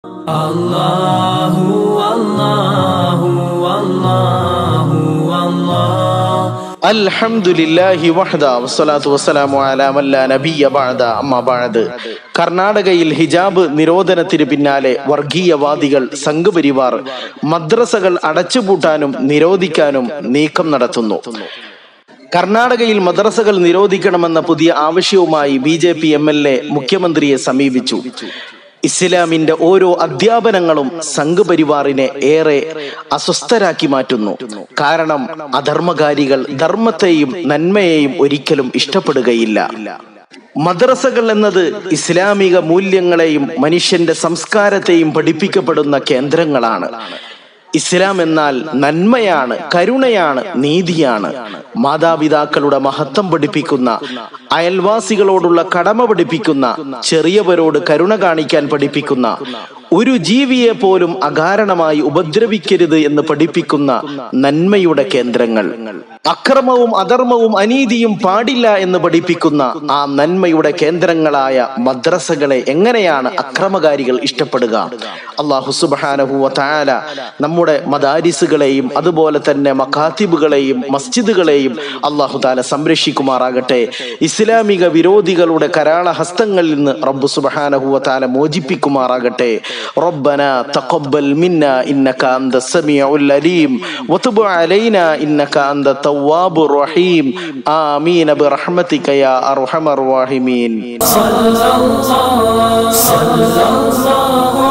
الله والله والله والله അൽഹംദുലില്ലാഹി വഹദ വസ്സലാത്തു വസ്സലാമു അലാ മല്ലാ നബിയ ബഅദ അമ്മാ ബഅദ് കർണാടകയിൽ ഹിജാബ് നിരോധനത്തിന് പിന്നാലെ വർഗീയവാദികൾ സംഘപരിവാർ മദ്രസകൾ അടച്ചുപൂട്ടാനും നിരോധിക്കാനും നീക്കം നടത്തുന്നു കർണാടകയിൽ മദ്രസകൾ നിരോധിക്കണമെന്ന പുതിയ ആവശ്യവുമായി B J P M L A മുഖ്യമന്ത്രിയെ സമീപിച്ചു ഇസ്ലാമിന്റെ ഓരോ അധ്യാപനങ്ങളും സംഘപരിവാറിനെ ഏറെ അസ്വസ്ഥരാക്കി മാറ്റുന്നു കാരണം അധർമ്മകാരികൾ ധർമ്മത്തെയും നന്മയെയും ഒരിക്കലും ഇഷ്ടപ്പെടുകയില്ല മദ്രസകൾ എന്നത് ഇസ്ലാമിക മൂല്യങ്ങളെയും മനുഷ്യന്റെ സംസ്കാരത്തെയും പഠിപ്പിക്കപ്പെടുന്ന കേന്ദ്രങ്ങളാണ് ഇസ്ലാം എന്നാൽ നന്മയാണ് കരുണയാണ് നീതിയാണ് മാതാപിതാക്കളുടെ മഹത്വം പഠിപ്പിക്കുന്ന അയൽവാസികളോടുള്ള കടമ പഠിപ്പിക്കുന്ന ചെറിയവരോട് കരുണ കാണിക്കാൻ പഠിപ്പിക്കുന്ന ഒരു ജീവിയെ പോലും അകാരണമായി ഉപദ്രവിക്കരുത് എന്ന് പഠിപ്പിക്കുന്ന നന്മയുടെ കേന്ദ്രങ്ങൾ അക്രമവും അധർമ്മവും അനീതിയും പാടില്ല എന്ന് പഠിപ്പിക്കുന്ന ആ നന്മയുടെ കേന്ദ്രങ്ങളായ മദ്രസകളെ എങ്ങനെയാണ് അക്രമകാരികൾ ഇഷ്ടപ്പെടുക അള്ളാഹു സുബാനഹുവ താല നമ്മുടെ മദാരിസുകളെയും അതുപോലെ തന്നെ മക്കാത്തിബുകളെയും മസ്ജിദുകളെയും അള്ളാഹു താല സംരക്ഷിക്കുമാറാകട്ടെ ഇസ്ലാമിക വിരോധികളുടെ കരാള ഹസ്തങ്ങളിൽ നിന്ന് റബ്ബു സുബാനഹുവ താല മോചിപ്പിക്കുമാറാകട്ടെ ربنا تقبل منا إنك أنت السميع العليم وتب علينا إنك أنت التواب الرحيم آمين برحمتك يا أرحم الراحمين صلى الله صلى الله